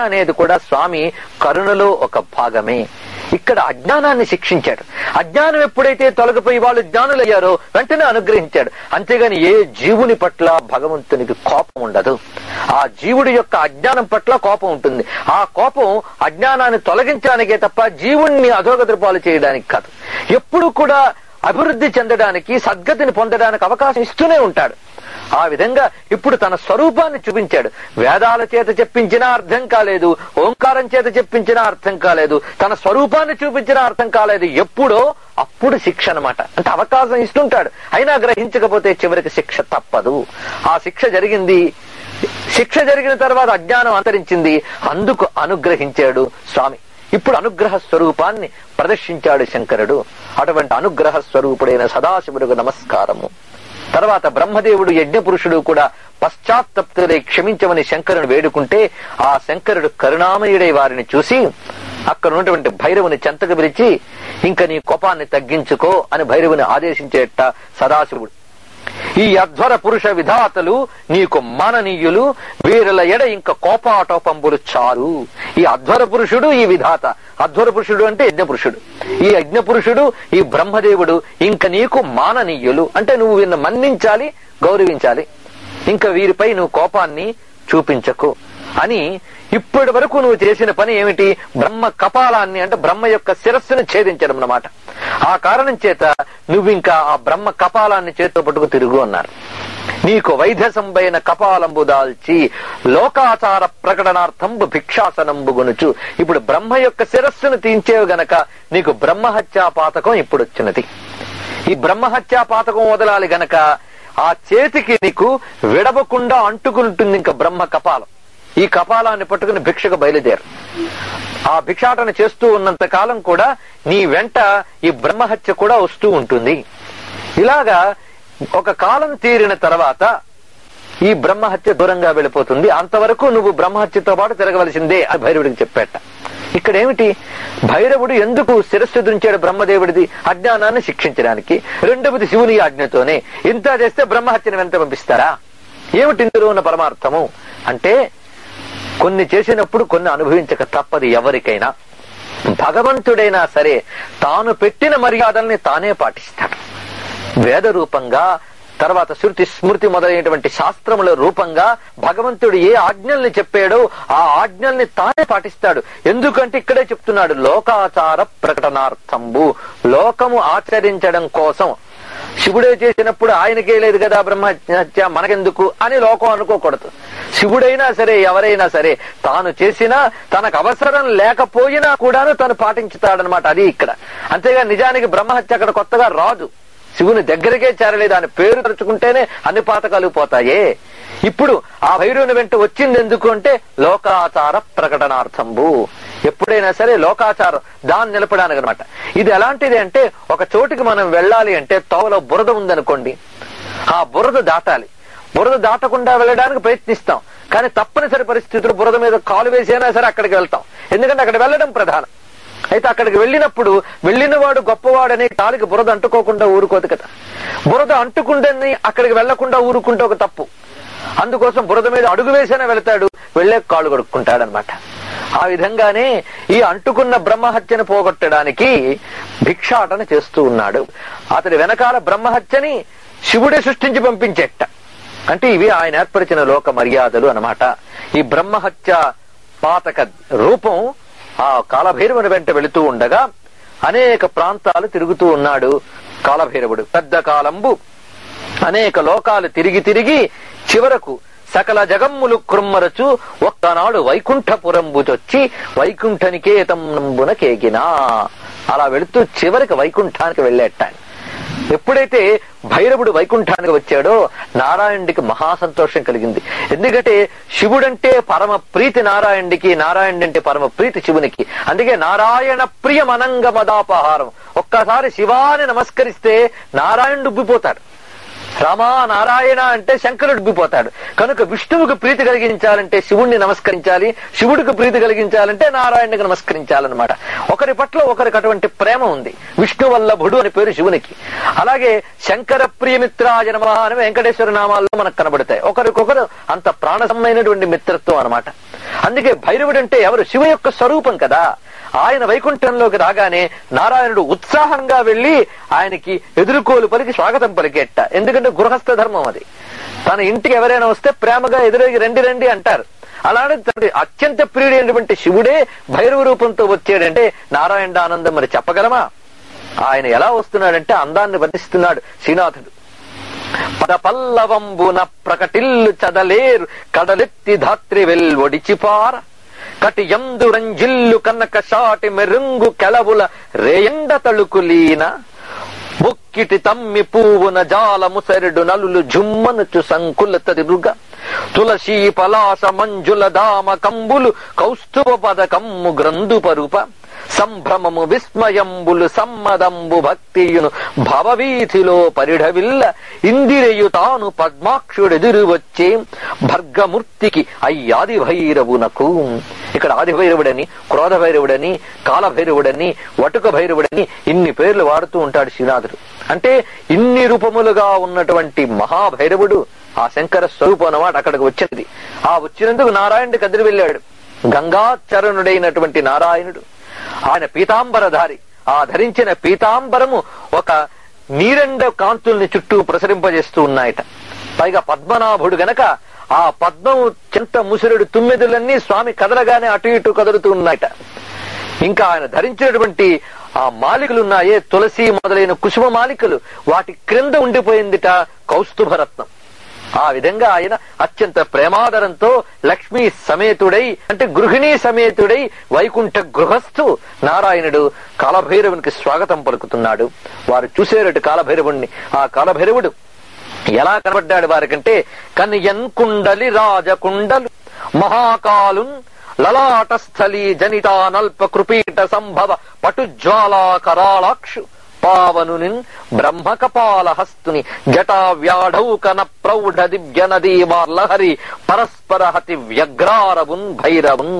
అనేది కూడా స్వామి కరుణలో ఒక భాగమే ఇక్కడ అజ్ఞానాన్ని శిక్షించాడు అజ్ఞానం ఎప్పుడైతే తొలగిపోయి వాళ్ళు జ్ఞానులయ్యారో వెంటనే అనుగ్రహించాడు అంతేగాని ఏ జీవుని పట్ల భగవంతునికి కోపం ఉండదు ఆ జీవుడి యొక్క అజ్ఞానం పట్ల కోపం ఉంటుంది ఆ కోపం అజ్ఞానాన్ని తొలగించడానికే తప్ప జీవుణ్ణి అధోగతి పాలు చేయడానికి కాదు ఎప్పుడు కూడా అభివృద్ధి చెందడానికి సద్గతిని పొందడానికి అవకాశం ఇస్తూనే ఉంటాడు ఆ విధంగా ఇప్పుడు తన స్వరూపాన్ని చూపించాడు వేదాల చేత చెప్పించినా అర్థం కాలేదు ఓంకారం చేత చెప్పించినా అర్థం కాలేదు తన స్వరూపాన్ని చూపించినా అర్థం కాలేదు ఎప్పుడో అప్పుడు శిక్ష అన్నమాట అంటే అవకాశం ఇస్తుంటాడు అయినా గ్రహించకపోతే చివరికి శిక్ష తప్పదు ఆ శిక్ష జరిగింది శిక్ష జరిగిన తర్వాత అజ్ఞానం అంతరించింది అందుకు అనుగ్రహించాడు స్వామి ఇప్పుడు అనుగ్రహ స్వరూపాన్ని ప్రదర్శించాడు శంకరుడు అటువంటి అనుగ్రహ స్వరూపుడైన సదాశివుడికి నమస్కారము తర్వాత బ్రహ్మదేవుడు యజ్ఞపురుషుడు కూడా పశ్చాత్తప్తులై క్షమించమని శంకరుని వేడుకుంటే ఆ శంకరుడు కరుణామయుడై వారిని చూసి అక్కడ ఉన్నటువంటి భైరవుని చెంతకు పిలిచి ఇంక నీ కోపాన్ని తగ్గించుకో అని భైరవుని ఆదేశించేట సదాశివుడు ఈ అధ్వర పురుష విధాతలు నీకు మాననీయులు వీరుల ఎడ ఇంక కోపాటోపంబులు చాలు ఈ అధ్వర పురుషుడు ఈ విధాత అధ్వర పురుషుడు అంటే యజ్ఞ పురుషుడు ఈ యజ్ఞ పురుషుడు ఈ బ్రహ్మదేవుడు ఇంక నీకు మాననీయులు అంటే నువ్వు వీరిని మన్నించాలి గౌరవించాలి ఇంకా వీరిపై నువ్వు కోపాన్ని చూపించకు అని ఇప్పటి వరకు నువ్వు చేసిన పని ఏమిటి బ్రహ్మ కపాలాన్ని అంటే బ్రహ్మ యొక్క శిరస్సును ఛేదించడం అన్నమాట ఆ కారణం చేత నువ్వు ఇంకా ఆ బ్రహ్మ కపాలాన్ని చేతితో పట్టుకు తిరుగు అన్నారు నీకు వైద్యసంబైన కపాలంబు దాల్చి లోకాచార ప్రకటనార్థంబు భిక్షాసనంబు గొనుచు ఇప్పుడు బ్రహ్మ యొక్క శిరస్సును తీంచేవు గనక నీకు బ్రహ్మహత్యా పాతకం ఇప్పుడు వచ్చినది ఈ బ్రహ్మహత్యా పాతకం వదలాలి గనక ఆ చేతికి నీకు విడవకుండా అంటుకుంటుంది ఇంకా బ్రహ్మ కపాలం ఈ కపాలాన్ని పట్టుకుని భిక్షకు బయలుదేరు ఆ భిక్షాటన చేస్తూ ఉన్నంత కాలం కూడా నీ వెంట ఈ బ్రహ్మహత్య కూడా వస్తూ ఉంటుంది ఇలాగా ఒక కాలం తీరిన తర్వాత ఈ బ్రహ్మహత్య దూరంగా వెళ్ళిపోతుంది అంతవరకు నువ్వు బ్రహ్మహత్యతో పాటు తిరగవలసిందే అని భైరవుడికి చెప్పేట ఇక్కడ ఏమిటి భైరవుడు ఎందుకు శిరస్సు దుంచాడు బ్రహ్మదేవుడిది అజ్ఞానాన్ని శిక్షించడానికి రెండవది శివుని ఆజ్ఞతోనే ఇంత చేస్తే బ్రహ్మహత్యను వెంట పంపిస్తారా ఏమిటి ఇందులో ఉన్న పరమార్థము అంటే కొన్ని చేసినప్పుడు కొన్ని అనుభవించక తప్పదు ఎవరికైనా భగవంతుడైనా సరే తాను పెట్టిన మర్యాదల్ని తానే పాటిస్తాడు వేద రూపంగా తర్వాత శృతి స్మృతి మొదలైనటువంటి శాస్త్రముల రూపంగా భగవంతుడు ఏ ఆజ్ఞల్ని చెప్పాడో ఆ ఆజ్ఞల్ని తానే పాటిస్తాడు ఎందుకంటే ఇక్కడే చెప్తున్నాడు లోకాచార ప్రకటనార్థంబు లోకము ఆచరించడం కోసం శివుడే చేసినప్పుడు ఆయనకే లేదు కదా బ్రహ్మహత్య మనకెందుకు అని లోకం అనుకోకూడదు శివుడైనా సరే ఎవరైనా సరే తాను చేసినా తనకు అవసరం లేకపోయినా కూడాను తను పాటించుతాడనమాట అది ఇక్కడ అంతేగా నిజానికి బ్రహ్మహత్య అక్కడ కొత్తగా రాదు శివుని దగ్గరికే చేరలేదు ఆయన పేరు తలుచుకుంటేనే అన్ని పాతకాలు పోతాయే ఇప్పుడు ఆ భైరవుని వెంట వచ్చింది ఎందుకు అంటే లోకాచార ప్రకటనార్థంబు ఎప్పుడైనా సరే లోకాచారం దాన్ని నిలపడానికి అనమాట ఇది ఎలాంటిది అంటే ఒక చోటికి మనం వెళ్ళాలి అంటే తోవలో బురద ఉందనుకోండి ఆ బురద దాటాలి బురద దాటకుండా వెళ్ళడానికి ప్రయత్నిస్తాం కానీ తప్పనిసరి పరిస్థితులు బురద మీద కాలు వేసైనా సరే అక్కడికి వెళ్తాం ఎందుకంటే అక్కడ వెళ్ళడం ప్రధానం అయితే అక్కడికి వెళ్ళినప్పుడు వెళ్ళిన వాడు గొప్పవాడని కాలికి బురద అంటుకోకుండా ఊరుకోదు కదా బురద అంటుకుందని అక్కడికి వెళ్లకుండా ఊరుకుంటే ఒక తప్పు అందుకోసం బురద మీద అడుగు వేసైనా వెళ్తాడు వెళ్లే కాళ్ళు కొడుక్కుంటాడనమాట ఆ విధంగానే ఈ అంటుకున్న బ్రహ్మహత్యను పోగొట్టడానికి భిక్షాటన చేస్తూ ఉన్నాడు అతడి వెనకాల బ్రహ్మహత్యని శివుడే సృష్టించి పంపించేట అంటే ఇవి ఆయన ఏర్పరిచిన లోక మర్యాదలు అన్నమాట ఈ బ్రహ్మహత్య పాతక రూపం ఆ కాలభైరవుని వెంట వెళుతూ ఉండగా అనేక ప్రాంతాలు తిరుగుతూ ఉన్నాడు కాలభైరవుడు పెద్ద కాలంబు అనేక లోకాలు తిరిగి తిరిగి చివరకు సకల జగమ్ములు కృమ్మరచు ఒక్కనాడు వైకుంఠపురంబుచొచ్చి వైకుంఠనికేతంబున కేగినా అలా వెళుతూ చివరికి వైకుంఠానికి వెళ్ళేట ఎప్పుడైతే భైరవుడు వైకుంఠానికి వచ్చాడో నారాయణుడికి మహా సంతోషం కలిగింది ఎందుకంటే శివుడంటే పరమ ప్రీతి నారాయణుడికి నారాయణుడు అంటే పరమ ప్రీతి శివునికి అందుకే నారాయణ ప్రియ మనంగ మదాపహారం ఒక్కసారి శివాని నమస్కరిస్తే నారాయణుడు ఉబ్బిపోతాడు రామా నారాయణ అంటే శంకరుడు ఉబ్బిపోతాడు కనుక విష్ణువుకు ప్రీతి కలిగించాలంటే శివుణ్ణి నమస్కరించాలి శివుడికి ప్రీతి కలిగించాలంటే నారాయణుడికి నమస్కరించాలన్నమాట ఒకరి పట్ల ఒకరికి అటువంటి ప్రేమ ఉంది విష్ణు వల్లభుడు అని పేరు శివునికి అలాగే శంకర ప్రియమిత్రాయ నమః అని వెంకటేశ్వర నామాల్లో మనకు కనబడతాయి ఒకరికొకరు అంత ప్రాణసమైనటువంటి మిత్రత్వం అన్నమాట అందుకే భైరవుడు అంటే ఎవరు శివ యొక్క స్వరూపం కదా ఆయన వైకుంఠంలోకి రాగానే నారాయణుడు ఉత్సాహంగా వెళ్లి ఆయనకి ఎదుర్కోలు పలికి స్వాగతం పలికేట ఎందుకంటే గృహస్థ ధర్మం అది తన ఇంటికి ఎవరైనా వస్తే ప్రేమగా ఎదురోగి రండి రండి అంటారు అలానే తన అత్యంత ప్రియుడైనటువంటి శివుడే భైరవ రూపంతో వచ్చాడంటే నారాయణ ఆనందం మరి చెప్పగలమా ఆయన ఎలా వస్తున్నాడంటే అందాన్ని వర్ణిస్తున్నాడు శ్రీనాథుడు పద పల్లవంబున ప్రకటిల్లు చదలేరు కడలెత్తి ధాత్రి వెల్వొడిచిపార కటి ఎందు రంజిల్లు కనక షాటి మెరుంగు కెలవుల రేయండ తళుకులీన బుక్కిటి తమ్మి పువ్వున జాల ముసరుడు నలులు జుమ్మనుచు సంకుల తిరుగ తులసీ పలాస మంజుల దామ కంబులు కౌస్తుభ పదకమ్ము గ్రంథు పరుప సంభ్రమము విస్మయంబులు సమ్మదంబు భక్తియును భవవీధిలో పరిఢవిల్ల ఇందిరయు తాను పద్మాక్షుడెదురు వచ్చే భర్గమూర్తికి అయ్యాది భైరవునకు ఇక్కడ ఆది భైరవుడని క్రోధ భైరవుడని కాల భైరవుడని వటుక భైరవుడని ఇన్ని పేర్లు వాడుతూ ఉంటాడు శ్రీనాథుడు అంటే ఇన్ని రూపములుగా ఉన్నటువంటి మహాభైరవుడు ఆ శంకర స్వరూపం అన్నమాట అక్కడికి వచ్చినది ఆ వచ్చినందుకు నారాయణుడు కదిలి వెళ్ళాడు గంగాచరణుడైనటువంటి నారాయణుడు ఆయన పీతాంబరధారి ఆ ధరించిన పీతాంబరము ఒక నీరెండ కాంతుల్ని చుట్టూ ప్రసరింపజేస్తూ ఉన్నాయట పైగా పద్మనాభుడు గనక ఆ పద్మము చింత ముసురుడు తుమ్మెదులన్నీ స్వామి కదలగానే అటు ఇటు కదులుతూ ఉన్నాయట ఇంకా ఆయన ధరించినటువంటి ఆ మాలికలు ఉన్నాయే తులసి మొదలైన కుసుమ మాలికలు వాటి క్రింద ఉండిపోయిందిట కౌస్తుభరత్నం ఆ విధంగా ఆయన అత్యంత ప్రేమాదరంతో లక్ష్మీ సమేతుడై అంటే గృహిణీ సమేతుడై వైకుంఠ గృహస్థు నారాయణుడు కాలభైరవునికి స్వాగతం పలుకుతున్నాడు వారు చూసేరటు కాలభైరవుణ్ణి ఆ కాలభైరవుడు ఎలా కనబడ్డాడు వారికంటే కన్యన్ కుండలి రాజకుండలు మహాకాలున్ లలాటస్థలీ జనితానల్ప కృపీట సంభవ పటుజ్వాలా కరాళాక్షు పావనునిన్ బ్రహ్మకపాల హస్తుని జటా వ్యాఢౌకన ప్రౌఢ దివ్య నదీమార్లహరి పరస్పర హతి వ్యగ్రారవున్ భైరవున్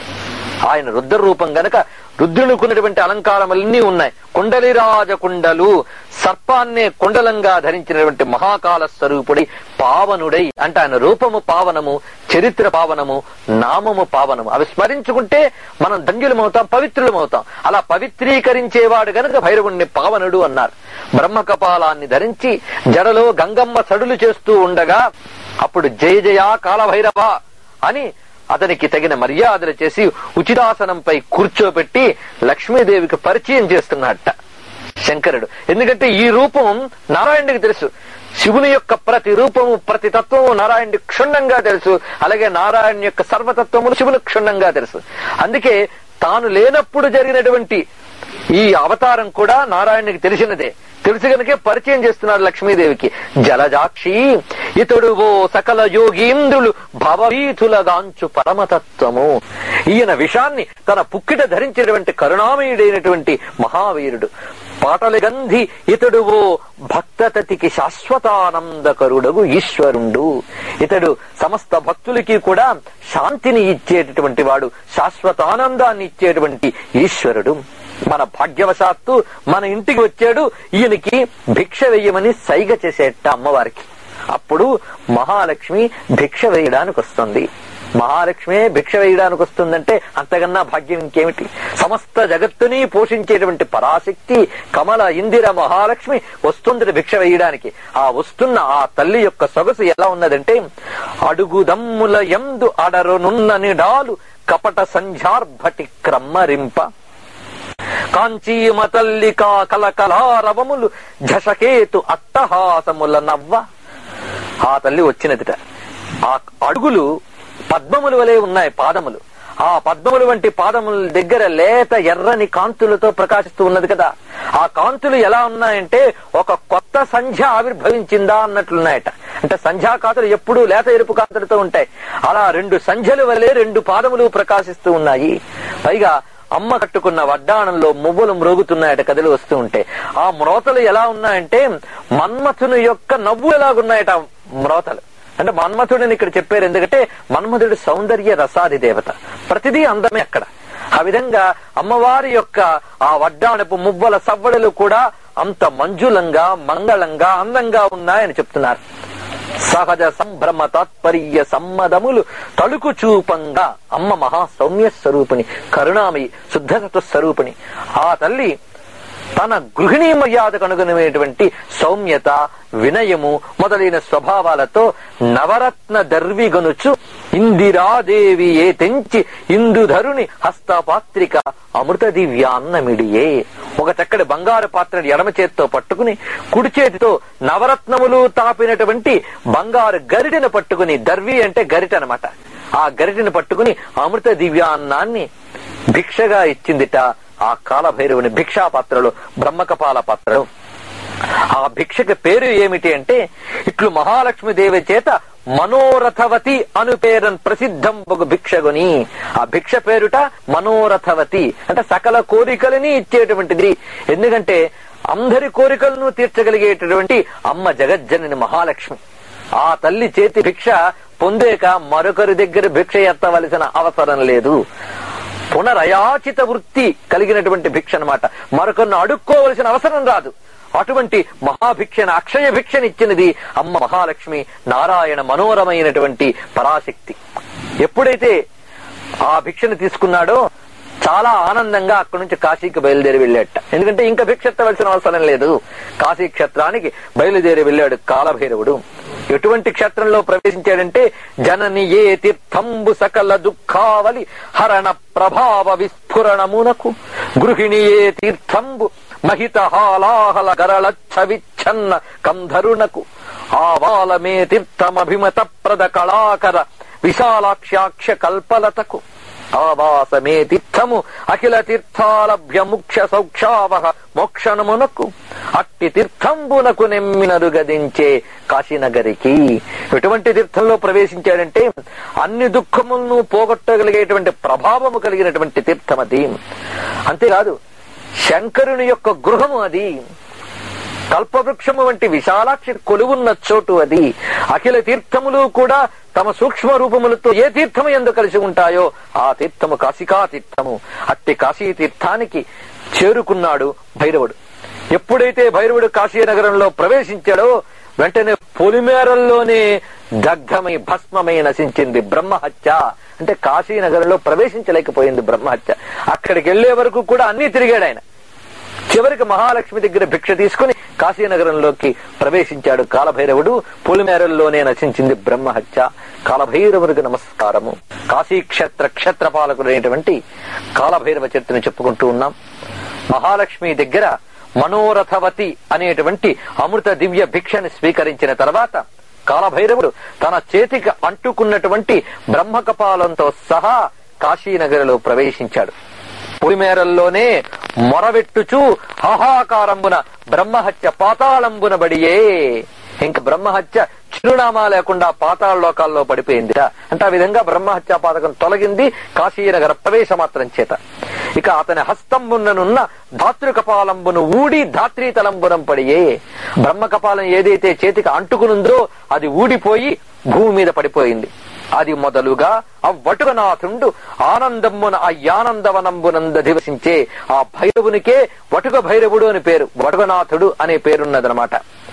ఆయన రుద్ర రూపం గనక రుద్రునికున్నటువంటి అలంకారములన్నీ ఉన్నాయి కుండలిరాజ కుండలు సర్పాన్నే కుండలంగా ధరించినటువంటి మహాకాల స్వరూపుడై పావనుడై అంటే ఆయన రూపము పావనము చరిత్ర పావనము నామము పావనము అవి స్మరించుకుంటే మనం ధన్యులమవుతాం పవిత్రులమవుతాం అలా పవిత్రీకరించేవాడు గనక భైరవుణ్ణి పావనుడు అన్నారు బ్రహ్మకపాలాన్ని ధరించి జడలో గంగమ్మ సడులు చేస్తూ ఉండగా అప్పుడు జయ జయ కాలభైరవ అని అతనికి తగిన మర్యాదలు చేసి ఉచితాసనంపై కూర్చోబెట్టి లక్ష్మీదేవికి పరిచయం చేస్తున్నట్ట శంకరుడు ఎందుకంటే ఈ రూపం నారాయణుడికి తెలుసు శివుని యొక్క ప్రతి రూపము ప్రతి తత్వము నారాయణుడి క్షుణ్ణంగా తెలుసు అలాగే నారాయణ యొక్క సర్వతత్వములు శివుని క్షుణ్ణంగా తెలుసు అందుకే తాను లేనప్పుడు జరిగినటువంటి ఈ అవతారం కూడా నారాయణునికి తెలిసినదే తెలుసు గనుకే పరిచయం చేస్తున్నాడు లక్ష్మీదేవికి జలజాక్షి ఇతడు ఓ సకల యోగీంద్రులు భవవీధులగాంచు పరమతత్వము ఈయన విషాన్ని తన పుక్కిట ధరించినటువంటి కరుణామయుడైనటువంటి మహావీరుడు పాటలి గంధి ఇతడు ఓ భక్తతతికి శాశ్వతానందకరుడగు ఈశ్వరుండు ఇతడు సమస్త భక్తులకి కూడా శాంతిని ఇచ్చేటటువంటి వాడు శాశ్వతానందాన్ని ఇచ్చేటువంటి ఈశ్వరుడు మన భాగ్యవశాత్తు మన ఇంటికి వచ్చాడు ఈయనకి భిక్ష వేయమని సైగ చేసేట అమ్మవారికి అప్పుడు మహాలక్ష్మి భిక్ష వేయడానికి వస్తుంది మహాలక్ష్మి భిక్ష వేయడానికి వస్తుందంటే అంతకన్నా భాగ్యం ఇంకేమిటి సమస్త జగత్తుని పోషించేటువంటి పరాశక్తి కమల ఇందిర మహాలక్ష్మి వస్తుంది భిక్ష వేయడానికి ఆ వస్తున్న ఆ తల్లి యొక్క సొగసు ఎలా ఉన్నదంటే అడుగుదమ్ముల ఎందు అడరునున్న నిడాలు కపట సంధ్యార్భటి క్రమ్మరింప కాంచీమ తల్లికా కలకలారవములు ఝషకేతు అట్టహాసముల నవ్వ ఆ తల్లి వచ్చినదిట ఆ అడుగులు పద్మముల వలె ఉన్నాయి పాదములు ఆ పద్మములు వంటి పాదముల దగ్గర లేత ఎర్రని కాంతులతో ప్రకాశిస్తూ ఉన్నది కదా ఆ కాంతులు ఎలా ఉన్నాయంటే ఒక కొత్త సంధ్య ఆవిర్భవించిందా అన్నట్లున్నాయట అంటే సంధ్యాకాంతులు ఎప్పుడూ లేత ఎరుపు కాంతులతో ఉంటాయి అలా రెండు సంధ్యల వలె రెండు పాదములు ప్రకాశిస్తూ ఉన్నాయి పైగా అమ్మ కట్టుకున్న వడ్డాణంలో మువ్వలు మ్రోగుతున్నాయట కథలు వస్తూ ఉంటే ఆ మ్రోతలు ఎలా ఉన్నాయంటే మన్మథుని యొక్క నవ్వు ఎలాగున్నాయట ఆ మ్రోతలు అంటే మన్మథుడిని ఇక్కడ చెప్పారు ఎందుకంటే మన్మథుడు సౌందర్య రసాది దేవత ప్రతిదీ అందమే అక్కడ ఆ విధంగా అమ్మవారి యొక్క ఆ వడ్డాణపు మువ్వల సవ్వడలు కూడా అంత మంజులంగా మంగళంగా అందంగా ఉన్నాయని చెప్తున్నారు సహజ సంభ్రమ తాత్పర్య సమ్మదములు తలుకు చూపంగా అమ్మ మహా సౌమ్య స్వరూపిణి కరుణామయి శుద్ధసత్వ స్వరూపిణి ఆ తల్లి తన గృహిణీ మర్యాదకు అనుగుణమైనటువంటి సౌమ్యత వినయము మొదలైన స్వభావాలతో నవరత్న దర్విగొనుచు ఇందిరాదేవి ఏ తెంచి ఇందుధరుని హస్తపాత్రిక అమృత దివ్యాన్నమిడియే ఒక చక్కటి బంగారు పాత్రని ఎడమ చేత్తో పట్టుకుని కుడి చేతితో నవరత్నములు తాపినటువంటి బంగారు గరిటెను పట్టుకుని దర్వి అంటే గరిట అనమాట ఆ గరిటెను పట్టుకుని అమృత దివ్యాన్నాన్ని భిక్షగా ఇచ్చిందిట ఆ కాలభైరవుని భిక్షా పాత్రలో బ్రహ్మకపాల పాత్రలో ఆ భిక్షకి పేరు ఏమిటి అంటే ఇట్లు మహాలక్ష్మీదేవి చేత మనోరథవతి అను పేరన్ ప్రసిద్ధం ఒక భిక్షగుని ఆ భిక్ష పేరుట మనోరథవతి అంటే సకల కోరికలని ఇచ్చేటువంటిది ఎందుకంటే అందరి కోరికలను తీర్చగలిగేటటువంటి అమ్మ జగజ్జనని మహాలక్ష్మి ఆ తల్లి చేతి భిక్ష పొందేక మరొకరి దగ్గర భిక్ష ఎత్తవలసిన అవసరం లేదు పునరయాచిత వృత్తి కలిగినటువంటి భిక్ష అనమాట మరొకరిని అడుక్కోవలసిన అవసరం రాదు అటువంటి మహాభిక్షను అక్షయ భిక్షనిచ్చినది అమ్మ మహాలక్ష్మి నారాయణ మనోరమైనటువంటి పరాశక్తి ఎప్పుడైతే ఆ భిక్షను తీసుకున్నాడో చాలా ఆనందంగా అక్కడి నుంచి కాశీకి బయలుదేరి వెళ్ళాట ఎందుకంటే ఇంకా భిక్ష ఎత్తవలసిన అవసరం లేదు కాశీ క్షేత్రానికి బయలుదేరి వెళ్ళాడు కాలభైరవుడు ఎటువంటి క్షేత్రంలో ప్రవేశించాడంటే జనని ఏ తీర్థంబు సకల దుఃఖావలి హరణ ప్రభావ విస్ఫురణమునకు గృహిణి ఏ తీర్థంబు మహిత హాలాహల గరళచ్చ విచ్ఛన్న కంధరునకు ఆవాలమే తీర్థమభిమత ప్రద కళాకర విశాలాక్ష్యాక్ష కల్పలతకు ఆవాసమే తీర్థము అఖిల తీర్థాలభ్య ముఖ్య సౌక్షావహ మోక్షణమునకు అట్టి తీర్థంబునకు నెమ్మినరు గదించే కాశీనగరికి ఎటువంటి తీర్థంలో ప్రవేశించాడంటే అన్ని దుఃఖములను పోగొట్టగలిగేటువంటి ప్రభావము కలిగినటువంటి తీర్థం అది అంతేకాదు శంకరుని యొక్క గృహము అది కల్పవృక్షము వంటి విశాలాక్షి కొలువున్న చోటు అది అఖిల తీర్థములు కూడా తమ సూక్ష్మ రూపములతో ఏ తీర్థము ఎందు కలిసి ఉంటాయో ఆ తీర్థము కాశికా తీర్థము అట్టి కాశీ తీర్థానికి చేరుకున్నాడు భైరవుడు ఎప్పుడైతే భైరవుడు కాశీ నగరంలో ప్రవేశించాడో వెంటనే పొలిమేరల్లోనే దగ్ధమై భస్మమై నశించింది బ్రహ్మహత్య అంటే కాశీ నగరంలో ప్రవేశించలేకపోయింది బ్రహ్మహత్య అక్కడికి వెళ్లే వరకు కూడా అన్ని తిరిగాడు ఆయన చివరికి మహాలక్ష్మి దగ్గర భిక్ష తీసుకుని కాశీనగరంలోకి ప్రవేశించాడు కాలభైరవుడు పొలిమేరల్లోనే నశించింది బ్రహ్మహత్య కాలభైరవుడికి నమస్కారము కాశీ క్షేత్ర క్షేత్రపాలకుడైనటువంటి కాలభైరవ చరిత్రను చెప్పుకుంటూ ఉన్నాం మహాలక్ష్మి దగ్గర మనోరథవతి అనేటువంటి అమృత దివ్య భిక్షని స్వీకరించిన తర్వాత కాలభైరవుడు తన చేతికి అంటుకున్నటువంటి బ్రహ్మకపాలంతో సహా కాశీనగరిలో ప్రవేశించాడు పొలిమేరల్లోనే మొరవెట్టుచు హాహాకారంబున బ్రహ్మహత్య పాతాళంబున బడియే ఇంక బ్రహ్మహత్య చిరునామా లేకుండా పాతాళ లోకాల్లో పడిపోయింది అంటే ఆ విధంగా బ్రహ్మహత్య పాతకం తొలగింది కాశీనగర ప్రవేశ మాత్రం చేత ఇక అతని హస్తంబున్ననున్న ధాతృకపాలంబును ఊడి ధాత్రీతలంబునం పడియే బ్రహ్మకపాలం ఏదైతే చేతికి అంటుకునుందో అది ఊడిపోయి భూమి మీద పడిపోయింది అది మొదలుగా అవ్వటుకనాథుండు ఆనందమ్మున అయ్యానందవనంబునంద దివసించే ఆ భైరవునికే వటుక భైరవుడు అని పేరు వటుకనాథుడు అనే పేరున్నదనమాట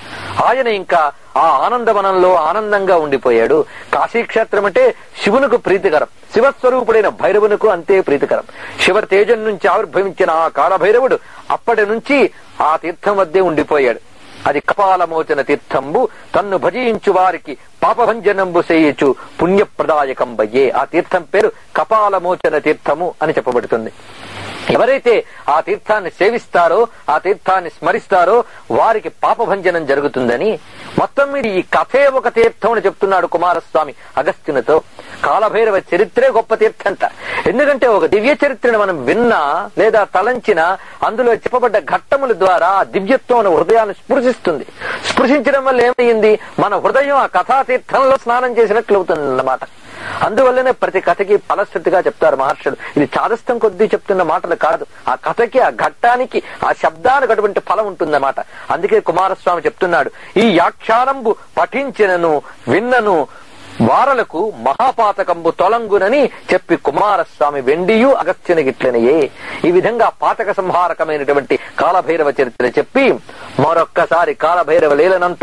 ఆయన ఇంకా ఆ ఆనందవనంలో ఆనందంగా ఉండిపోయాడు కాశీక్షేత్రం అంటే శివునకు ప్రీతికరం శివస్వరూపుడైన భైరవునకు అంతే ప్రీతికరం శివ తేజం నుంచి ఆవిర్భవించిన ఆ కాలభైరవుడు అప్పటి నుంచి ఆ తీర్థం వద్దే ఉండిపోయాడు అది కపాలమోచన తీర్థంబు తన్ను భజించు వారికి పాపభంజనంబు చేయుచు పుణ్యప్రదాయకంబయ్యే ఆ తీర్థం పేరు కపాలమోచన తీర్థము అని చెప్పబడుతుంది ఎవరైతే ఆ తీర్థాన్ని సేవిస్తారో ఆ తీర్థాన్ని స్మరిస్తారో వారికి పాపభంజనం జరుగుతుందని మొత్తం మీద ఈ కథే ఒక తీర్థం అని చెప్తున్నాడు కుమారస్వామి అగస్త్యునితో కాలభైరవ చరిత్రే గొప్ప తీర్థంట ఎందుకంటే ఒక దివ్య చరిత్రను మనం విన్నా లేదా తలంచినా అందులో చెప్పబడ్డ ఘట్టముల ద్వారా ఆ దివ్యత్వం మన హృదయాన్ని స్పృశిస్తుంది స్పృశించడం వల్ల ఏమైంది మన హృదయం ఆ కథా తీర్థంలో స్నానం చేసినట్లు అవుతుంది అన్నమాట అందువల్లనే ప్రతి కథకి ఫలశ్రుతిగా చెప్తారు మహర్షులు ఇది చాదస్తం కొద్దీ చెప్తున్న మాటలు కాదు ఆ కథకి ఆ ఘట్టానికి ఆ శబ్దానికి అటువంటి ఫలం ఉంటుందన్నమాట అందుకే కుమారస్వామి చెప్తున్నాడు ఈ యాఖ్యానంబు పఠించినను విన్నను వారలకు మహాపాతకంబు తొలంగునని చెప్పి కుమారస్వామి వెండియు అగస్త్యుని గిట్లనయే ఈ విధంగా పాతక సంహారకమైనటువంటి కాలభైరవ చరిత్ర చెప్పి మరొక్కసారి కాలభైరవ లీలనంతా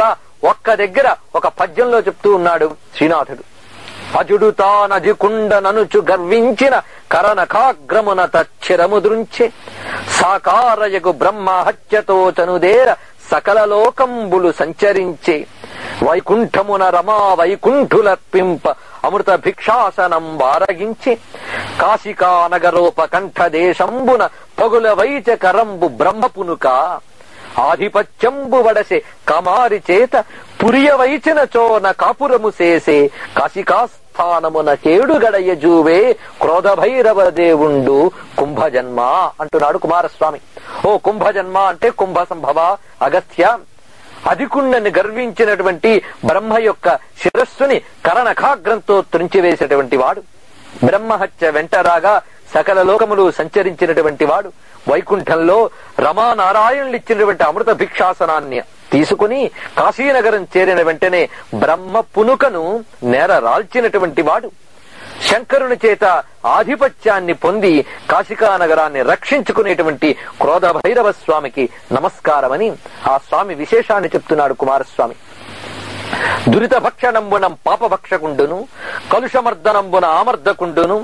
ఒక్క దగ్గర ఒక పద్యంలో చెప్తూ ఉన్నాడు శ్రీనాథుడు అజుడు తానది కుండననుచు గర్వించిన కరనఖాగ్రమున తచ్చిరముద్రుంచే సాకారయగు బ్రహ్మ హత్యతో చనుదేర సకల లోకంబులు సంచరించే వైకుంఠమున రమా వైకుంఠులర్పింప అమృత భిక్షాసనం వారగించి కాశికా నగరోప కంఠ దేశంబున పగుల వైచకరంబు బ్రహ్మపునుక ఆధిపత్యంబు వడసే కమారి చేత పురియ వైచిన చోన కాపురము చేసే కాశికాస్థానమున కేడు గడయ జూవే క్రోధ భైరవ దేవుండు కుంభజన్మ అంటున్నాడు కుమారస్వామి ఓ కుంభజన్మ అంటే కుంభ సంభవ అగస్త్య అధికుండని గర్వించినటువంటి బ్రహ్మ యొక్క శిరస్సుని కరణఖాగ్రంతో త్రుంచివేసేటువంటి వాడు బ్రహ్మహత్య వెంటరాగా సకల లోకములు సంచరించినటువంటి వాడు వైకుంఠంలో రమానారాయణులు ఇచ్చినటువంటి అమృత భిక్షాసనాన్ని తీసుకుని కాశీనగరం చేరిన వెంటనే బ్రహ్మ పునుకను నేర రాల్చినటువంటి వాడు శంకరుని చేత ఆధిపత్యాన్ని పొంది కాశికా నగరాన్ని రక్షించుకునేటువంటి క్రోధ భైరవ స్వామికి నమస్కారమని ఆ స్వామి విశేషాన్ని చెప్తున్నాడు కుమారస్వామి దురిత భక్షణంబునం పాపభక్షకుండును కలుషమర్దనంబున ఆమర్దకుండును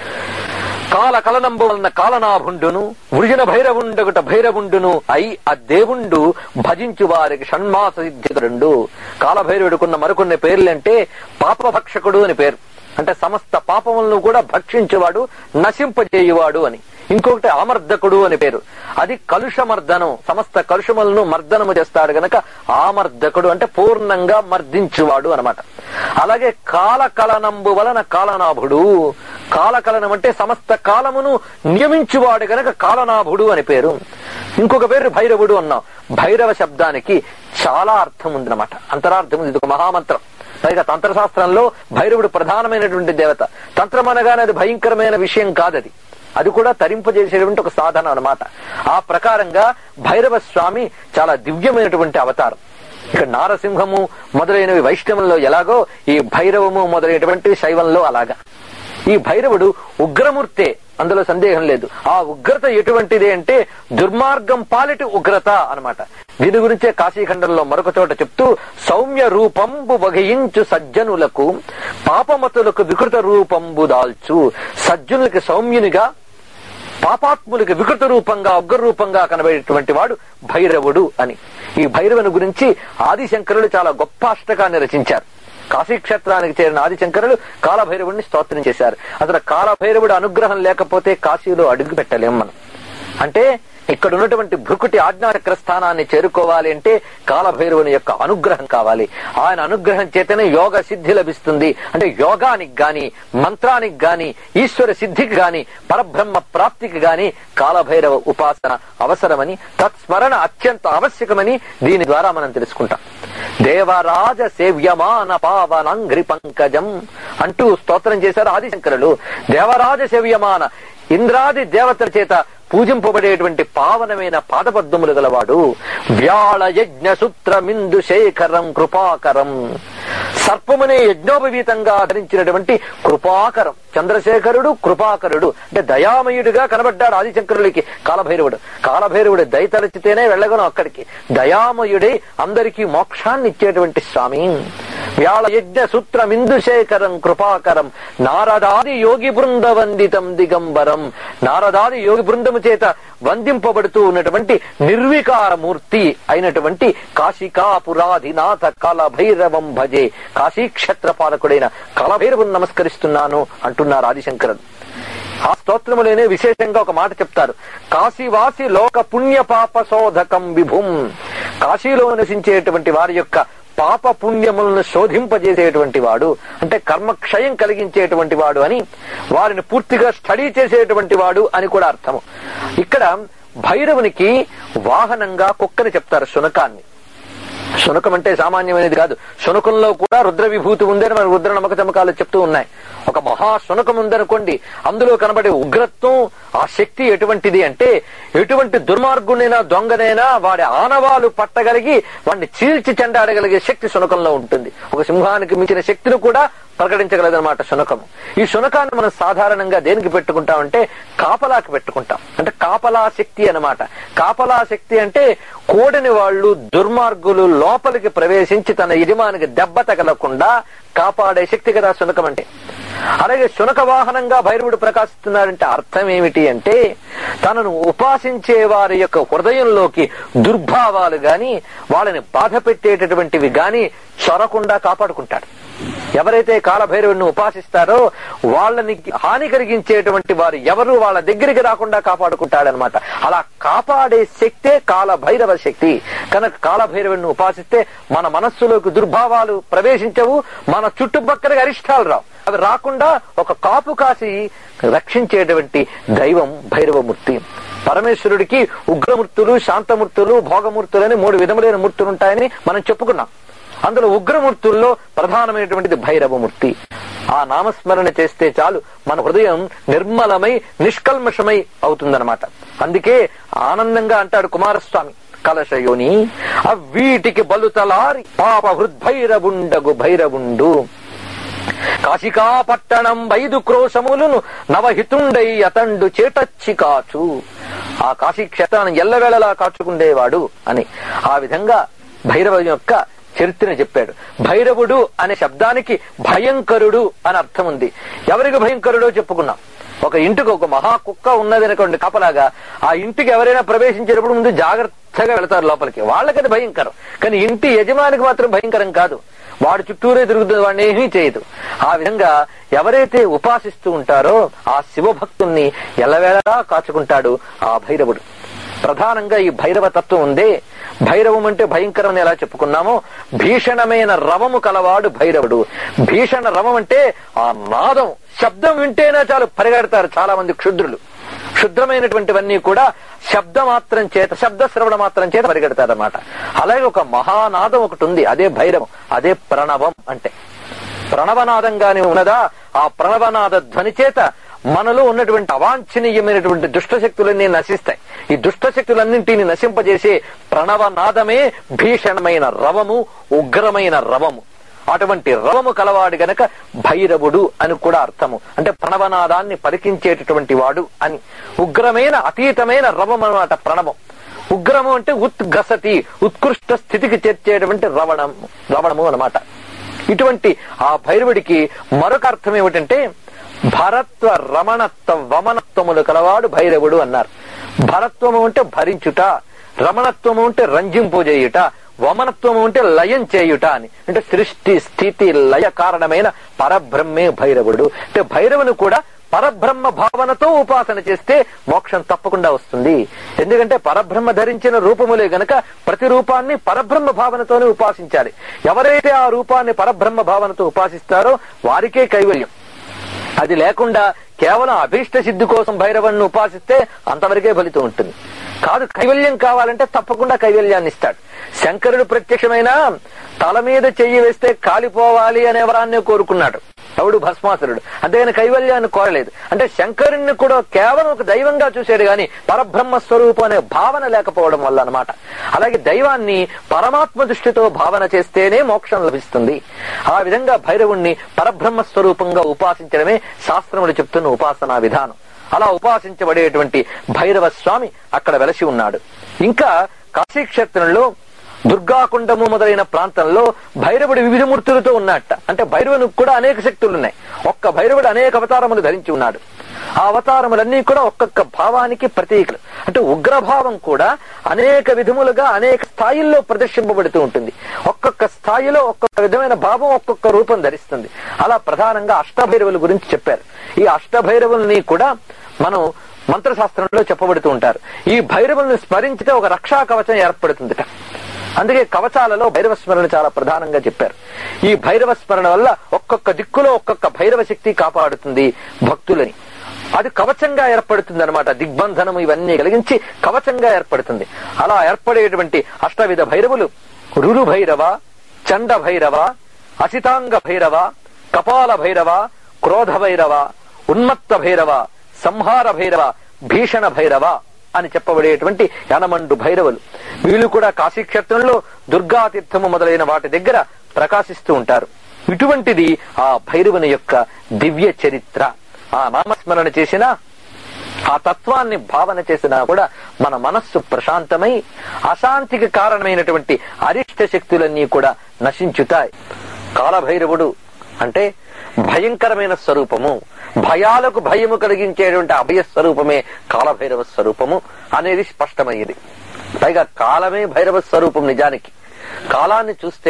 కాల కలనంబు వలన కాలనాభుండును వృజన భైరవుండగుట భైరవుండును అయి ఆ దేవుండు భజించు వారికి షణ్మాస సిద్ధికరుండు కాలభైరవుడుకున్న మరికొన్ని పేర్లంటే పాపభక్షకుడు అని పేరు అంటే సమస్త పాపములను కూడా భక్షించేవాడు నశింపజేయువాడు అని ఇంకొకటి ఆమర్దకుడు అని పేరు అది కలుషమర్దనం సమస్త కలుషములను మర్దనము చేస్తాడు గనక ఆమర్దకుడు అంటే పూర్ణంగా మర్దించువాడు అనమాట అలాగే కాలకలనంబు వలన కాలనాభుడు కాలకలనం అంటే సమస్త కాలమును నియమించువాడు గనక కాలనాభుడు అని పేరు ఇంకొక పేరు భైరవుడు అన్నాం భైరవ శబ్దానికి చాలా అర్థం ఉందన్నమాట అంతరార్థం ఉంది ఇది ఒక మహామంత్రం పైగా తంత్రశాస్త్రంలో భైరవుడు ప్రధానమైనటువంటి దేవత తంత్రం అనగానే అది భయంకరమైన విషయం కాదది అది కూడా తరింపజేసేటువంటి ఒక సాధన అన్నమాట ఆ ప్రకారంగా భైరవ స్వామి చాలా దివ్యమైనటువంటి అవతారం ఇక్కడ నారసింహము మొదలైనవి వైష్ణవంలో ఎలాగో ఈ భైరవము మొదలైనటువంటి శైవంలో అలాగా ఈ భైరవుడు ఉగ్రమూర్తే అందులో సందేహం లేదు ఆ ఉగ్రత ఎటువంటిది అంటే దుర్మార్గం పాలిటి ఉగ్రత అన్నమాట దీని గురించే కాశీఖండంలో మరొక చోట చెప్తూ సౌమ్య రూపంబు వగయించు సజ్జనులకు పాపమతులకు వికృత రూపంబు దాల్చు సజ్జనులకి సౌమ్యునిగా పాపాత్ములకి వికృత రూపంగా ఉగ్ర రూపంగా కనబడేటువంటి వాడు భైరవుడు అని ఈ భైరవుని గురించి ఆదిశంకరులు చాలా గొప్ప అష్టకాన్ని రచించారు కాశీక్షేత్రానికి చేరిన ఆదిశంకరులు కాలభైరవుడిని స్తోత్రం చేశారు అసలు కాలభైరవుడు అనుగ్రహం లేకపోతే కాశీలో అడుగు పెట్టలేం మనం అంటే ఇక్కడ ఉన్నటువంటి భృకుటి ఆజ్ఞాచక్ర స్థానాన్ని చేరుకోవాలి అంటే కాలభైరవుని యొక్క అనుగ్రహం కావాలి ఆయన అనుగ్రహం చేతనే యోగ సిద్ధి లభిస్తుంది అంటే యోగానికి గాని మంత్రానికి గాని ఈశ్వర సిద్ధికి గాని పరబ్రహ్మ ప్రాప్తికి గాని కాలభైరవ ఉపాసన అవసరమని తత్స్మరణ అత్యంత ఆవశ్యకమని దీని ద్వారా మనం తెలుసుకుంటాం దేవరాజ సేవ్యమాన పావనంఘ్రి పంకజం అంటూ స్తోత్రం చేశారు ఆదిశంకరులు దేవరాజ సేవ్యమాన ఇంద్రాది దేవతల చేత పూజింపబడేటువంటి పావనమైన పాదపద్మములు గలవాడు వ్యాళ యజ్ఞ సూత్రమిందు శేఖరం కృపాకరం సర్పమునే యజ్ఞోపవీతంగా ధరించినటువంటి కృపాకరం చంద్రశేఖరుడు కృపాకరుడు అంటే దయామయుడిగా కనబడ్డాడు ఆదిశంకరుడికి కాలభైరవుడు కాలభైరవుడు దయ తలచితేనే వెళ్ళగను అక్కడికి దయామయుడే అందరికీ మోక్షాన్ని ఇచ్చేటువంటి స్వామి వ్యాళ యజ్ఞ సూత్రమిందు శేఖరం కృపాకరం నారదాది యోగి బృంద వందితం దిగంబరం నారదాది యోగి బృందము చేత వందింపబడుతూ ఉన్నటువంటి నిర్వికార మూర్తి అయినటువంటి కాశికాపురాధినాథ కలభైరవం భజే కాశీక్షేత్ర పాలకుడైన కలభైరవం నమస్కరిస్తున్నాను అంటున్నారు ఆదిశంకరుడు ఆ స్తోత్రములోనే విశేషంగా ఒక మాట చెప్తారు కాశీవాసి లోక పుణ్య పాప శోధకం విభుం కాశీలో నివసించేటువంటి వారి యొక్క పాప పుణ్యములను శోధింపజేసేటువంటి వాడు అంటే కర్మక్షయం కలిగించేటువంటి వాడు అని వారిని పూర్తిగా స్టడీ చేసేటువంటి వాడు అని కూడా అర్థము ఇక్కడ భైరవునికి వాహనంగా కుక్కని చెప్తారు శునకాన్ని శునకం అంటే సామాన్యమైనది కాదు శునకంలో కూడా రుద్ర విభూతి ఉందని మన రుద్ర నమ్మక చమకాలు చెప్తూ ఉన్నాయి ఒక మహా శునకం ఉందనుకోండి అందులో కనబడే ఉగ్రత్వం ఆ శక్తి ఎటువంటిది అంటే ఎటువంటి దుర్మార్గునైనా దొంగనైనా వాడి ఆనవాలు పట్టగలిగి వాడిని చీల్చి చెండాడగలిగే శక్తి శునకంలో ఉంటుంది ఒక సింహానికి మించిన శక్తిని కూడా ప్రకటించగలదన్నమాట శునకము ఈ శునకాన్ని మనం సాధారణంగా దేనికి పెట్టుకుంటామంటే కాపలాకి పెట్టుకుంటాం అంటే కాపలా శక్తి అన్నమాట కాపలా శక్తి అంటే కోడిని వాళ్ళు దుర్మార్గులు లోపలికి ప్రవేశించి తన యజమానికి దెబ్బ తగలకుండా కాపాడే శక్తి కదా శునకం అంటే అలాగే శునక వాహనంగా భైరవుడు ప్రకాశిస్తున్నాడంటే అర్థం ఏమిటి అంటే తనను ఉపాసించే వారి యొక్క హృదయంలోకి దుర్భావాలు గాని వాళ్ళని బాధ పెట్టేటటువంటివి గాని చొరకుండా కాపాడుకుంటాడు ఎవరైతే కాలభైరవుడిని ఉపాసిస్తారో వాళ్ళని హాని కలిగించేటువంటి వారు ఎవరు వాళ్ళ దగ్గరికి రాకుండా కాపాడుకుంటాడనమాట అలా కాపాడే శక్తే కాలభైరవ శక్తి కనుక కాలభైరవుడిని ఉపాసిస్తే మన మనస్సులోకి దుర్భావాలు ప్రవేశించవు మన చుట్టుపక్కల అరిష్టాలు రావు అవి రాకుండా ఒక కాపు కాసి రక్షించేటువంటి దైవం భైరవమూర్తి పరమేశ్వరుడికి ఉగ్రమూర్తులు శాంతమూర్తులు భోగమూర్తులు అని మూడు విధములైన మూర్తులు ఉంటాయని మనం చెప్పుకున్నాం అందులో ఉగ్రమూర్తుల్లో ప్రధానమైనటువంటిది భైరవమూర్తి ఆ నామస్మరణ చేస్తే చాలు మన హృదయం నిర్మలమై నిష్కల్మషమై అవుతుందన్నమాట అందుకే ఆనందంగా అంటాడు కుమారస్వామి కలశయోని అవ్వీటికి బలుతలారి పాప హృద్భైరవుండగు భైరవుండు కాశికా పట్టణం వైదు క్రోశములను నవహితుండై అతండు చేటచ్చి కాచు ఆ కాశీ క్షేత్రాన్ని ఎల్లవేళలా కాచుకుండేవాడు అని ఆ విధంగా భైరవ యొక్క చరిత్రను చెప్పాడు భైరవుడు అనే శబ్దానికి భయంకరుడు అని అర్థం ఉంది ఎవరికి భయంకరుడో చెప్పుకున్నాం ఒక ఇంటికి ఒక మహా కుక్క ఉన్నది అనుకోండి కాపలాగా ఆ ఇంటికి ఎవరైనా ప్రవేశించేటప్పుడు ముందు జాగ్రత్తగా వెళతారు లోపలికి వాళ్ళకది భయంకరం కానీ ఇంటి యజమానికి మాత్రం భయంకరం కాదు వాడు చుట్టూరే తిరుగుతుంది వాడిని ఏమీ చేయదు ఆ విధంగా ఎవరైతే ఉపాసిస్తూ ఉంటారో ఆ శివభక్తుల్ని ఎల్లవేళలా కాచుకుంటాడు ఆ భైరవుడు ప్రధానంగా ఈ భైరవ తత్వం ఉందే భైరవం అంటే భయంకరం అని ఎలా చెప్పుకున్నామో భీషణమైన రవము కలవాడు భైరవుడు భీషణ రవం అంటే ఆ నాదం శబ్దం వింటేనే చాలు పరిగెడతారు చాలా మంది క్షుద్రులు క్షుద్రమైనటువంటివన్నీ కూడా శబ్ద మాత్రం చేత శబ్ద శ్రవణ మాత్రం చేత పరిగెడతారన్నమాట అలాగే ఒక మహానాదం ఒకటి ఉంది అదే భైరవం అదే ప్రణవం అంటే ప్రణవనాదంగానే ఉన్నదా ఆ ప్రణవనాద ధ్వని చేత మనలో ఉన్నటువంటి అవాంఛనీయమైనటువంటి దుష్ట శక్తులన్నీ నశిస్తాయి ఈ దుష్ట శక్తులన్నింటిని నశింపజేసే ప్రణవనాదమే భీషణమైన రవము ఉగ్రమైన రవము అటువంటి రవము కలవాడు గనక భైరవుడు అని కూడా అర్థము అంటే ప్రణవనాదాన్ని పలికించేటటువంటి వాడు అని ఉగ్రమైన అతీతమైన రవం అన్నమాట ప్రణవం ఉగ్రము అంటే ఉత్గసతి ఉత్కృష్ట స్థితికి చేర్చేటువంటి రవణము రవణము అన్నమాట ఇటువంటి ఆ భైరవుడికి మరొక అర్థం ఏమిటంటే భరత్వ రమణత్వ వమనత్వములు కలవాడు భైరవుడు అన్నారు భరత్వము అంటే భరించుట రమణత్వము అంటే రంజింపుజేయుట వమనత్వము అంటే లయం చేయుట అని అంటే సృష్టి స్థితి లయ కారణమైన పరబ్రహ్మే భైరవుడు అంటే భైరవుని కూడా పరబ్రహ్మ భావనతో ఉపాసన చేస్తే మోక్షం తప్పకుండా వస్తుంది ఎందుకంటే పరబ్రహ్మ ధరించిన రూపములే గనక ప్రతి రూపాన్ని పరబ్రహ్మ భావనతోనే ఉపాసించాలి ఎవరైతే ఆ రూపాన్ని పరబ్రహ్మ భావనతో ఉపాసిస్తారో వారికే కైవల్యం అది లేకుండా కేవలం అభీష్ట సిద్ధి కోసం భైరవుణ్ణి ఉపాసిస్తే అంతవరకే ఫలితం ఉంటుంది కాదు కైవల్యం కావాలంటే తప్పకుండా కైవల్యాన్ని ఇస్తాడు శంకరుడు ప్రత్యక్షమైన తల మీద చెయ్యి వేస్తే కాలిపోవాలి అనే వరాన్ని కోరుకున్నాడు ఎవడు భస్మాసురుడు అంతేగాని కైవల్యాన్ని కోరలేదు అంటే శంకరుణ్ణి కూడా కేవలం ఒక దైవంగా చూశాడు గాని పరబ్రహ్మ స్వరూపం అనే భావన లేకపోవడం వల్ల అన్నమాట అలాగే దైవాన్ని పరమాత్మ దృష్టితో భావన చేస్తేనే మోక్షం లభిస్తుంది ఆ విధంగా భైరవుణ్ణి పరబ్రహ్మ స్వరూపంగా ఉపాసించడమే శాస్త్రములు చెప్తున్న ఉపాసనా విధానం అలా ఉపాసించబడేటువంటి భైరవ స్వామి అక్కడ వెలసి ఉన్నాడు ఇంకా కాశీక్షేత్రంలో దుర్గాకుండము మొదలైన ప్రాంతంలో భైరవుడు వివిధ మూర్తులతో ఉన్నట్ట అంటే భైరవునికి కూడా అనేక శక్తులు ఉన్నాయి ఒక్క భైరవుడు అనేక అవతారములు ధరించి ఉన్నాడు ఆ అవతారములన్నీ కూడా ఒక్కొక్క భావానికి ప్రతీకలు అంటే ఉగ్రభావం కూడా అనేక విధములుగా అనేక స్థాయిల్లో ప్రదర్శింపబడుతూ ఉంటుంది ఒక్కొక్క స్థాయిలో ఒక్కొక్క విధమైన భావం ఒక్కొక్క రూపం ధరిస్తుంది అలా ప్రధానంగా అష్టభైరవుల గురించి చెప్పారు ఈ అష్టభైరవుల్ని కూడా మనం మంత్రశాస్త్రంలో చెప్పబడుతూ ఉంటారు ఈ భైరవుల్ని స్మరించితే ఒక రక్షా కవచం ఏర్పడుతుందిట అందుకే కవచాలలో భైరవ స్మరణ చాలా ప్రధానంగా చెప్పారు ఈ భైరవ స్మరణ వల్ల ఒక్కొక్క దిక్కులో ఒక్కొక్క భైరవ శక్తి కాపాడుతుంది భక్తులని అది కవచంగా ఏర్పడుతుంది అనమాట దిగ్బంధనము ఇవన్నీ కలిగించి కవచంగా ఏర్పడుతుంది అలా ఏర్పడేటువంటి అష్టవిధ భైరవులు రురు భైరవ చండ భైరవ అసితాంగ భైరవ కపాల భైరవ క్రోధ భైరవ ఉన్మత్త భైరవ సంహార భైరవ భీషణ భైరవ అని చెప్పబడేటువంటి యనమండు భైరవులు వీళ్ళు కూడా కాశీక్షేత్రంలో దుర్గాతీర్థము మొదలైన వాటి దగ్గర ప్రకాశిస్తూ ఉంటారు ఇటువంటిది ఆ భైరవుని యొక్క దివ్య చరిత్ర ఆ నామస్మరణ చేసిన ఆ తత్వాన్ని భావన చేసినా కూడా మన మనస్సు ప్రశాంతమై అశాంతికి కారణమైనటువంటి అరిష్ట శక్తులన్నీ కూడా నశించుతాయి కాలభైరవుడు అంటే భయంకరమైన స్వరూపము భయాలకు భయము కలిగించేటువంటి అభయ స్వరూపమే కాలభైరవ స్వరూపము అనేది స్పష్టమయ్యేది పైగా కాలమే భైరవ స్వరూపం నిజానికి కాలాన్ని చూస్తే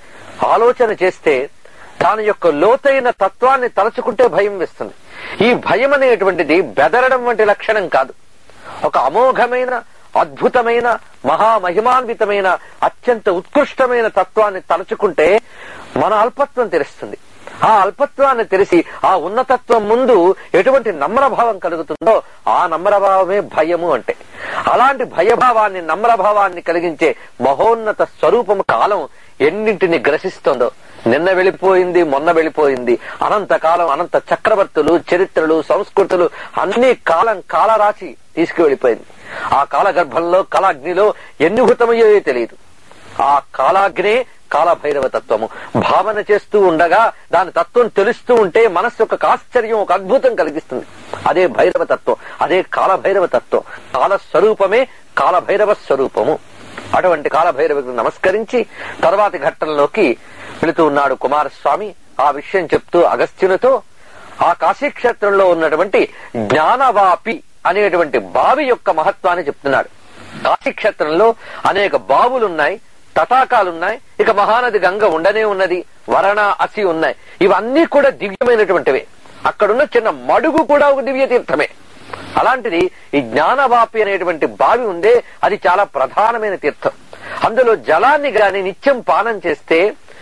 ఆలోచన చేస్తే దాని యొక్క లోతైన తత్వాన్ని తలచుకుంటే భయం వేస్తుంది ఈ భయం అనేటువంటిది బెదరడం వంటి లక్షణం కాదు ఒక అమోఘమైన అద్భుతమైన మహామహిమాన్వితమైన అత్యంత ఉత్కృష్టమైన తత్వాన్ని తలుచుకుంటే మన అల్పత్వం తెలుస్తుంది ఆ అల్పత్వాన్ని తెలిసి ఆ ఉన్నతత్వం ముందు ఎటువంటి నమ్రభావం కలుగుతుందో ఆ నమ్రభావమే భయము అంటే అలాంటి భయభావాన్ని నమ్రభావాన్ని కలిగించే మహోన్నత స్వరూపము కాలం ఎన్నింటిని గ్రసిస్తుందో నిన్న వెళ్ళిపోయింది మొన్న వెళ్ళిపోయింది అనంత కాలం అనంత చక్రవర్తులు చరిత్రలు సంస్కృతులు అన్ని కాలం కాలరాశి తీసుకువెళ్ళిపోయింది ఆ కాలగర్భంలో కాలాగ్నిలో ఎన్ని హుతమయ్యాయో తెలియదు ఆ కాలాగ్నే కాలభైరవ తత్వము భావన చేస్తూ ఉండగా దాని తత్వం తెలుస్తూ ఉంటే మనస్సు ఒక ఆశ్చర్యం ఒక అద్భుతం కలిగిస్తుంది అదే భైరవ తత్వం అదే కాలభైరవ తత్వం కాల స్వరూపమే కాలభైరవ స్వరూపము అటువంటి కాలభైరవుడికి నమస్కరించి తర్వాతి ఘట్టంలోకి వెళుతూ ఉన్నాడు కుమారస్వామి ఆ విషయం చెప్తూ అగస్త్యునితో ఆ కాశీక్షేత్రంలో ఉన్నటువంటి జ్ఞానవాపి అనేటువంటి బావి యొక్క మహత్వాన్ని చెప్తున్నాడు కాశీక్షేత్రంలో అనేక బావులున్నాయి తటాకాలున్నాయి ఇక మహానది గంగ ఉండనే ఉన్నది వరణ అసి ఉన్నాయి ఇవన్నీ కూడా దివ్యమైనటువంటివే అక్కడున్న చిన్న మడుగు కూడా ఒక దివ్య తీర్థమే అలాంటిది ఈ జ్ఞానవాపి అనేటువంటి బావి ఉందే అది చాలా ప్రధానమైన తీర్థం అందులో జలాన్ని గాని నిత్యం పానం చేస్తే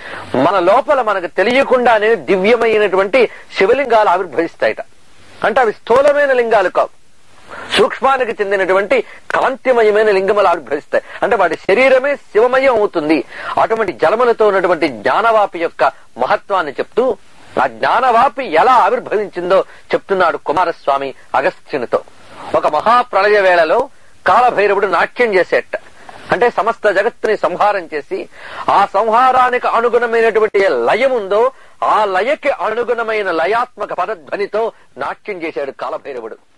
మన లోపల మనకు తెలియకుండానే దివ్యమైనటువంటి శివలింగాలు ఆవిర్భవిస్తాయట అంటే అవి స్థూలమైన లింగాలు కావు సూక్ష్మానికి చెందినటువంటి కాంతిమయమైన లింగములు ఆవిర్భవిస్తాయి అంటే వాటి శరీరమే శివమయం అవుతుంది అటువంటి జలములతో ఉన్నటువంటి జ్ఞానవాపి యొక్క మహత్వాన్ని చెప్తూ ఆ జ్ఞానవాపి ఎలా ఆవిర్భవించిందో చెప్తున్నాడు కుమారస్వామి అగస్త్యునితో ఒక మహాప్రళయ వేళలో కాలభైరవుడు నాట్యం చేసేట అంటే సమస్త జగత్తుని సంహారం చేసి ఆ సంహారానికి అనుగుణమైనటువంటి ఏ లయం ఉందో ఆ లయకి అనుగుణమైన లయాత్మక పదధ్వనితో నాట్యం చేశాడు కాలభైరవుడు